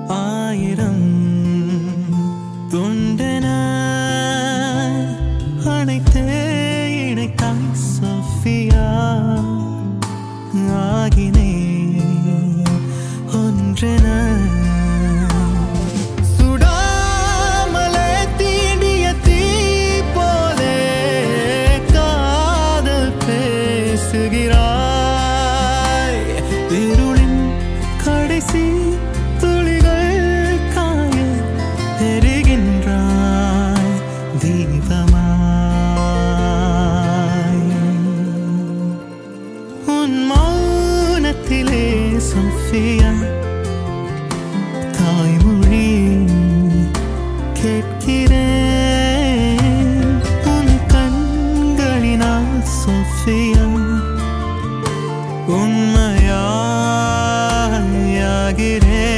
ஆயிரம் துண்டென அனைத்தே இணைத்தாய் சோஃபியா ஆகினே ஒன்றென சுடாமலே தீண்டிய தீ போலே காதல் பேசுகிறாய் இருளின் கடைசி துளிகள் காய எரிகின்றாய் தீபமாய் உன் மௌனத்திலே சோஃபியா தாய்மொழி கேட்கிறேன் உன் கண்களினால் சோஃபியா உண்மையாகிறேன்